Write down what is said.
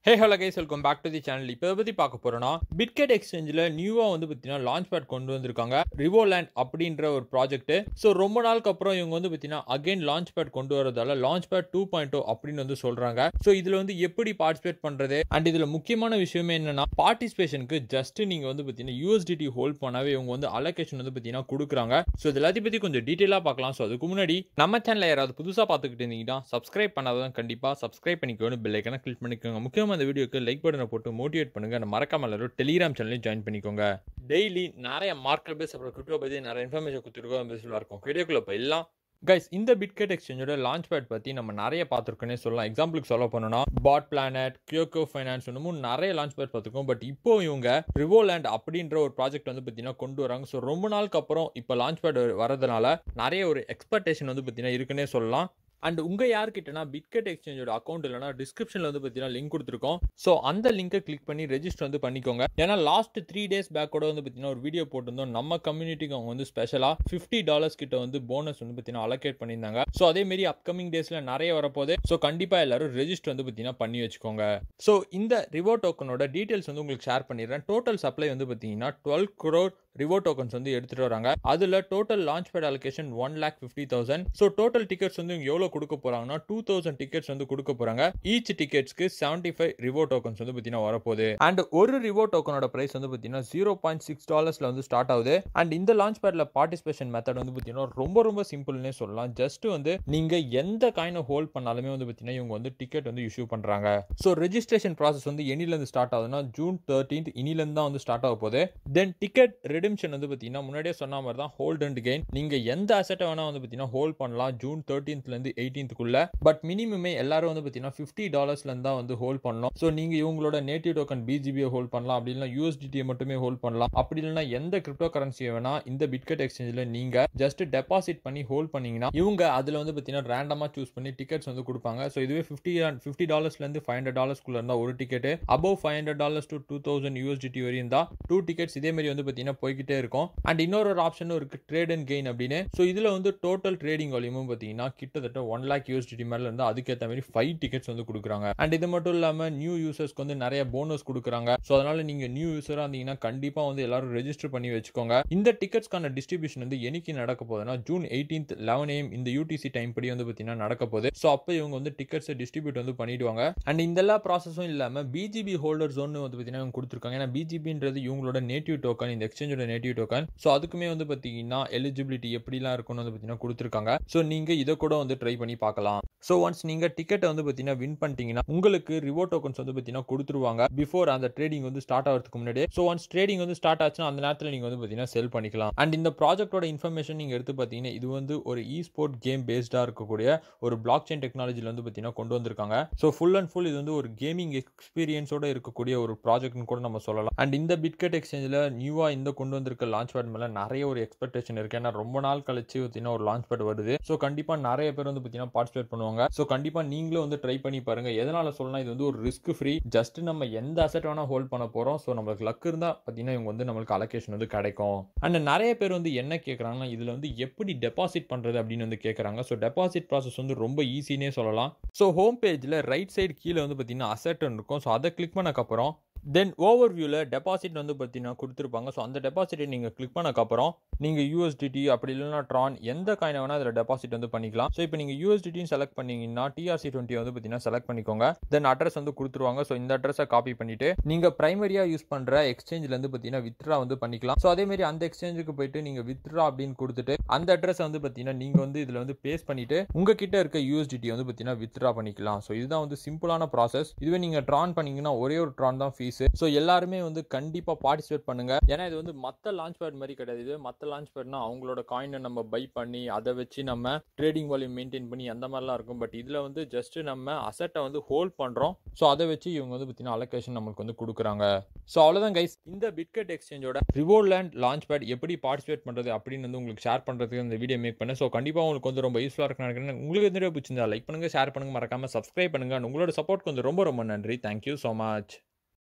hey hello guys welcome back to the channel இப்போ பற்றி பார்க்க போகிறோன்னா பிட்கெட் எக்ஸ்சேஞ்சில் நியூவாக வந்து பார்த்தீங்கன்னா லான்ச் பேட் கொண்டு வந்திருக்காங்க ரிவோலேண்ட் அப்படின்ற ஒரு ப்ராஜெக்ட் ஸோ ரொம்ப நாளுக்கு அப்புறம் இவங்க வந்து பார்த்தீங்கன்னா அகைன் லான்ச் பேட் கொண்டு வரதால லான்ச் பேட் டூ பாயிண்ட் அப்படின்னு வந்து சொல்கிறாங்க ஸோ இதில் வந்து எப்படி பார்ட்டிசிபேட் பண்ணுறது அண்ட் இதில் முக்கியமான விஷயமே என்னன்னா பார்ட்டிசிபேஷனுக்கு ஜஸ்ட் நீங்கள் வந்து பார்த்தீங்கன்னா யூஎஸ்டிடி ஹோல்ட் பண்ணாவே இவங்க வந்து அலோகேஷன் வந்து பார்த்தீங்கன்னா கொடுக்குறாங்க ஸோ இது எல்லாத்தையும் பற்றி கொஞ்சம் டீட்டெயிலாக பார்க்கலாம் ஸோ அதுக்கு முன்னாடி நம்ம சேனலில் யாராவது புதுசாக பார்த்துக்கிட்டு இருந்தீங்கன்னா சப்ஸ்கிரைப் பண்ணாதான் கண்டிப்பாக சப்ஸ்கிரைப் பண்ணிக்கோங்க பெல் ஐக்கனை கிளிக் பண்ணிக்கோங்க முக்கியமாக இந்த வீடியோக்கு லைக் பட்டனை போட்டு மோட்டிவேட் பண்ணுங்க அந்த மறக்காம எல்லாரும் டெலிகிராம் சேனலையும் ஜாயின் பண்ணிக்கோங்க டெய்லி நிறைய மார்க்கெட் பேஸ் அப்புறம் கிரிப்டோ பற்றி நிறைய இன்ஃபர்மேஷன் கொடுத்துருக்கோம் பேஸ்ஃபுல்லாக இருக்கும் வீடியோக்குள்ள போயிடலாம் கைஸ் இந்த பிட்கெட் எக்ஸ்சேஞ்சோட லான்ச் பேட் பற்றி நம்ம நிறைய பார்த்துருக்கோன்னே சொல்லலாம் எக்ஸாம்பிளுக்கு சொல்ல போனோம்னா பாட் பிளானட் கியோகோ ஃபைனான்ஸ் இன்னமும் நிறைய லான்ச் பேட் பார்த்துருக்கோம் பட் இப்போ இவங்க ரிவோலேண்ட் அப்படின்ற ஒரு ப்ராஜெக்ட் வந்து பார்த்தீங்கன்னா கொண்டு வராங்க ஸோ ரொம்ப நாளுக்கு அப்புறம் இப்போ லான்ச் பேட் வரதுனால நிறைய ஒரு எக்ஸ்பெக்டேஷன் வந்து பார்த்தீங்கன்னா இருக்குன்னே சொல்லலாம் அண்ட் உங்கள் யார்கிட்டனா பிட்கெட் எக்ஸ்சேஞ்சோட அக்கௌண்ட் இல்லைனா டிஸ்கிரிப்ஷனில் வந்து பார்த்தீங்கன்னா லிங்க் கொடுத்துருக்கோம் ஸோ அந்த லிங்கை கிளிக் பண்ணி ரெஜிஸ்டர் வந்து பண்ணிக்கோங்க ஏன்னா லாஸ்ட் த்ரீ டேஸ் பேக் கூட வந்து பார்த்தீங்கன்னா ஒரு வீடியோ போட்டிருந்தோம் நம்ம கம்யூனிட்டிக்கு அவங்க வந்து ஸ்பெஷலாக ஃபிஃப்டி டாலர்ஸ் கிட்ட வந்து போனஸ் வந்து பார்த்தீங்கன்னா அலோகேட் பண்ணியிருந்தாங்க ஸோ அதே மாரி அப்கமிங் டேஸில் நிறைய வரப்போது ஸோ கண்டிப்பாக எல்லாரும் ரெஜிஸ்டர் வந்து பார்த்தீங்கன்னா பண்ணி வச்சுக்கோங்க ஸோ இந்த ரிவோ டோக்கனோட டீட்டெயில்ஸ் வந்து உங்களுக்கு ஷேர் பண்ணிடுறேன் டோட்டல் சப்ளை வந்து பார்த்தீங்கன்னா டுவெல் குரோர் ரிவோ டோக்கன்ஸ் வந்து எடுத்துட்டு வராங்க அதுல total launch pad allocation one lakh fifty thousand so total tickets வந்து இவங்க எவ்வளோ கொடுக்க போறாங்கன்னா டூ தௌசண்ட் டிக்கெட்ஸ் வந்து கொடுக்க போறாங்க ஈச் டிக்கெட்ஸ்க்கு செவன்டி ஃபைவ் ரிவோ டோக்கன்ஸ் வந்து பார்த்தீங்கன்னா வரப்போகுது அண்ட் ஒரு ரிவோ டோக்கனோட பிரைஸ் வந்து பார்த்தீங்கன்னா ஜீரோ பாயிண்ட் சிக்ஸ் டாலர்ஸ்ல வந்து ஸ்டார்ட் ஆகுது அண்ட் இந்த லான்ச் பேட்ல பார்ட்டிசிபேஷன் மெத்தட் வந்து பார்த்தீங்கன்னா ரொம்ப ரொம்ப சிம்பிள்னே சொல்லலாம் ஜஸ்ட் வந்து நீங்க எந்த காயினை ஹோல்ட் பண்ணாலுமே வந்து பார்த்தீங்கன்னா இவங்க வந்து டிக்கெட் வந்து இஷ்யூ பண்றாங்க ஸோ ரெஜிஸ்ட்ரேஷன் ப்ராசஸ் வந்து எண்ணிலேருந்து ஸ்டார்ட் ஆகுதுன்னா ஜூன் தேர்ட்டீன்த் இனிலேருந்து தான் வந்து ஸ்டார்ட் ஆக போகுது தென் டிக்கெட் ரெடிம்ஷன் வந்து பார்த்தீங்கன்னா முன்னாடியே சொன்ன மாதிரி தான் ஹோல்ட் அண்ட் கெயின் நீங்க எந்த அசெட்டை வேணா வந்து பார்த்தீங்கன்னா ஹோல்ட் பண்ணலாம் ஜூன் தேர்ட்டீன்த்லேருந்து எயிட்டீன்த்துக்குள்ள பட் மினிமமே எல்லாரும் வந்து பார்த்தீங்கன்னா ஃபிஃப்டி டாலர்ஸ்லேருந்து தான் வந்து ஹோல்ட் பண்ணணும் ஸோ நீங்க இவங்களோட நேட்டிவ் டோக்கன் பிஜிபியை ஹோல்ட் பண்ணலாம் அப்படி இல்லைனா யூஎஸ்டிடியை மட்டுமே ஹோல்ட் பண்ணலாம் அப்படி இல்லைனா எந்த கிரிப்டோ கரன்சியை வேணா இந்த பிட்கெட் எக்ஸ்சேஞ்சில் நீங்க ஜஸ்ட் டெபாசிட் பண்ணி ஹோல்ட் பண்ணீங்கன்னா இவங்க அதில் வந்து பார்த்தீங்கன்னா ரேண்டமாக சூஸ் பண்ணி டிக்கெட்ஸ் வந்து கொடுப்பாங்க ஸோ இதுவே ஃபிஃப்டி ஃபிஃப்டி டாலர்ஸ்லேருந்து ஃபைவ் ஹண்ட்ரட் டாலர்ஸ்க்குள்ள இருந்தால் ஒரு ticket above five hundred dollars to two thousand USDT வரையும் தான் டூ டிக்கெட்ஸ் இதே மாதிரி வந்து பார்த்தீங்கன்னா போய்கிட்டே இருக்கும் அண்ட் இன்னொரு ஒரு ஆப்ஷனும் இருக்கு ட்ரேட் அண்ட் கெயின் அப்படின்னு ஸோ இதில் வந்து டோட்டல் ட்ரேடிங் வால்யூமும் பார்த்தீங்கன்னா கிட்டத்தட்ட ஒன் லேக் யூஎஸ்டிடி மேலே இருந்து அதுக்கேற்ற மாதிரி ஃபைவ் டிக்கெட்ஸ் வந்து கொடுக்குறாங்க அண்ட் இது மட்டும் இல்லாமல் நியூ யூசர்ஸ்க்கு வந்து நிறைய போனஸ் கொடுக்குறாங்க ஸோ அதனால நீங்க நியூ யூசராக இருந்தீங்கன்னா கண்டிப்பாக வந்து எல்லாரும் ரெஜிஸ்டர் பண்ணி வச்சுக்கோங்க இந்த டிக்கெட்ஸ்க்கான டிஸ்ட்ரிபியூஷன் வந்து என்னைக்கு நடக்க போகுதுன்னா ஜூன் எயிட்டீன்த் லெவன் ஏஎம் இந்த யூடிசி டைம் படி வந்து பார்த்தீங்கன்னா நடக்க போகுது ஸோ அப்போ இவங்க வந்து டிக்கெட்ஸை டிஸ்ட்ரிபியூட் வந்து பண்ணிடுவாங்க அண்ட் இந்த எல்லா ப்ராசஸும் இல்லாமல் பிஜிபி ஹோல்டர் ஜோன் வந்து பார்த்தீங்கன்னா இவங்க கொடுத்துருக்காங்க ஏன்னா பிஜிபின்றது இவங்களோட நேட்டிவ் டோக்கன் இந்த எக்ஸ்சேஞ்சோட நேட்டிவ் டோக்கன் ஸோ அதுக்குமே வந்து பார்த்தீங்கன்னா எலிஜிபிலிட்டி எப்படிலாம் இருக்கும்னு வந்து பார்த்தீங்கன்னா கொடுத்துருக்காங்க ஸோ நீங்கள் இதை கூட வந்து ட்ரை பண்ணி பார்க்கலாம் ஸோ ஒன்ஸ் நீங்கள் டிக்கெட்டை வந்து பார்த்தீங்கன்னா வின் பண்ணிட்டீங்கன்னா உங்களுக்கு ரிவோ டோக்கன்ஸ் வந்து பார்த்தீங்கன்னா கொடுத்துருவாங்க பிஃபோர் அந்த ட்ரேடிங் வந்து ஸ்டார்ட் ஆகிறதுக்கு முன்னாடி ஸோ ஒன்ஸ் ட்ரேடிங் வந்து ஸ்டார்ட் ஆச்சுன்னா அந்த நேரத்தில் நீங்கள் வந்து பார்த்தீங்கன்னா செல் பண்ணிக்கலாம் அண்ட் இந்த ப்ராஜெக்டோட இன்ஃபர்மேஷன் நீங்கள் எடுத்து பார்த்தீங்கன்னா இது வந்து ஒரு இ ஸ்போர்ட் கேம் பேஸ்டாக இருக்கக்கூடிய ஒரு பிளாக் செயின் டெக்னாலஜியில் வந்து பார்த்தீங்கன்னா கொண்டு வந்திருக்காங்க ஸோ ஃபுல் அண்ட் ஃபுல் இது வந்து ஒரு கேமிங் எக்ஸ்பீரியன்ஸோட இருக்கக்கூடிய ஒரு ப்ராஜெக்ட்னு கூட நம்ம சொல்லலாம் அண்ட் இந்த பிட்கெட் எக்ஸ்சேஞ்சில் நியூவாக இந்த கொண்டு வந்திருக்க லான்ச் பேட் மேலே நிறைய ஒரு எக்ஸ்பெக்டேஷன் இருக்கு ஏன்னா ரொம்ப நாள் கழிச்சு பார்த்தீங்கன்னா ஒரு லான்ச் பேட் வருது ஸோ கண்டிப்பாக நிறைய பேர் வந்து பார்த்தீங்கன்னா பார்ட்டிசிபேட் பண்ணுவாங்க ஸோ கண்டிப்பாக நீங்களும் வந்து ட்ரை பண்ணி பாருங்க எதனால சொல்லலாம் இது வந்து ஒரு ரிஸ்க் ஃப்ரீ ஜஸ்ட் நம்ம எந்த அசெட் வேணா ஹோல்ட் பண்ண போகிறோம் ஸோ நம்மளுக்கு லக் இருந்தால் பார்த்தீங்கன்னா இவங்க வந்து நம்மளுக்கு அலோகேஷன் வந்து கிடைக்கும் அண்ட் நிறைய பேர் வந்து என்ன கேட்குறாங்கன்னா இதில் வந்து எப்படி டெபாசிட் பண்ணுறது அப்படின்னு வந்து கேட்குறாங்க ஸோ டெபாசிட் ப்ராசஸ் வந்து ரொம்ப ஈஸினே சொல்லலாம் ஸோ ஹோம் பேஜில் ரைட் சைடு கீழே வந்து பார்த்தீங்கன்னா அசெட் இருக்கும் ஸோ அதை கிளிக் பண்ணக்கப்புறம் தென் ஓவர் வியூவில் டெபாசிட் வந்து பார்த்தீங்கன்னா கொடுத்துருப்பாங்க ஸோ அந்த டெபாசிட்டை நீங்கள் கிளிக் பண்ணக்கப்புறம் நீங்கள் யூஎஸ்டிடி அப்படி இல்லைனா ட்ரான் எந்த காயினை வேணால் அதில் டெபாசிட் வந்து பண்ணிக்கலாம் ஸோ இப்போ நீங்கள் யூஎஸ்டிடின்னு செலக்ட் பண்ணீங்கன்னா டிஆர்சி டுவெண்ட்டி வந்து பார்த்தீங்கன்னா செலக்ட் பண்ணிக்கோங்க தென் அட்ரஸ் வந்து கொடுத்துருவாங்க ஸோ இந்த அட்ரஸை காப்பி பண்ணிட்டு நீங்கள் ப்ரைமரியாக யூஸ் பண்ணுற எக்ஸ்சேஞ்சிலேருந்து பார்த்தீங்கன்னா வித்ரா வந்து பண்ணிக்கலாம் ஸோ அதேமாரி அந்த எக்ஸ்சேஞ்சுக்கு போயிட்டு நீங்கள் வித்ரா அப்படின்னு கொடுத்துட்டு அந்த அட்ரஸை வந்து பார்த்தீங்கன்னா நீங்கள் வந்து இதில் வந்து பேஸ் பண்ணிட்டு உங்ககிட்ட இருக்க யூஎஸ்டிடி வந்து பார்த்தீங்கன்னா வித்ரா பண்ணிக்கலாம் ஸோ இதுதான் வந்து சிம்பிளான ப்ராசஸ் இதுவே நீங்கள் ட்ரான் பண்ணீங்கன்னா ஒரே ஒரு ட்ரான் தான் ஃபீஸ் ஸோ எல்லாருமே வந்து கண்டிப்பாக பார்ட்டிசிபேட் பண்ணுங்க ஏன்னா இது வந்து மற்ற லான்ச் பேட் மாதிரி கிடையாது இது மற்ற லான்ச் பேட்னா அவங்களோட காயினை நம்ம பை பண்ணி அதை வச்சு நம்ம ட்ரேடிங் வால்யூம் மெயின்டைன் பண்ணி அந்த மாதிரிலாம் இருக்கும் பட் இதில் வந்து ஜஸ்ட் நம்ம அசட்டை வந்து ஹோல்ட் பண்ணுறோம் ஸோ அதை வச்சு இவங்க வந்து பார்த்தீங்கன்னா அலோகேஷன் நமக்கு வந்து கொடுக்குறாங்க ஸோ அவ்வளோதான் கைஸ் இந்த பிட்கெட் எக்ஸ்சேஞ்சோட ரிவோர்லேண்ட் லான்ச் பேட் எப்படி பார்ட்டிசிபேட் பண்ணுறது அப்படின்னு வந்து உங்களுக்கு ஷேர் பண்ணுறதுக்கு இந்த வீடியோ மேக் பண்ணேன் ஸோ கண்டிப்பாக உங்களுக்கு வந்து ரொம்ப யூஸ்ஃபுல்லாக இருக்குன்னு நினைக்கிறேன் உங்களுக்கு இந்த வீடியோ பிடிச்சிருந்தா லைக் பண்ணுங்கள் ஷேர் பண்ணுங்கள் மறக்காமல் சப்ஸ்கிரைப் பண்ணுங்கள் உங்களோட சப்போர்ட்க்கு வந்து ரொம்ப ரொம்ப நன்றி தேங்க்யூ ஸோ மச்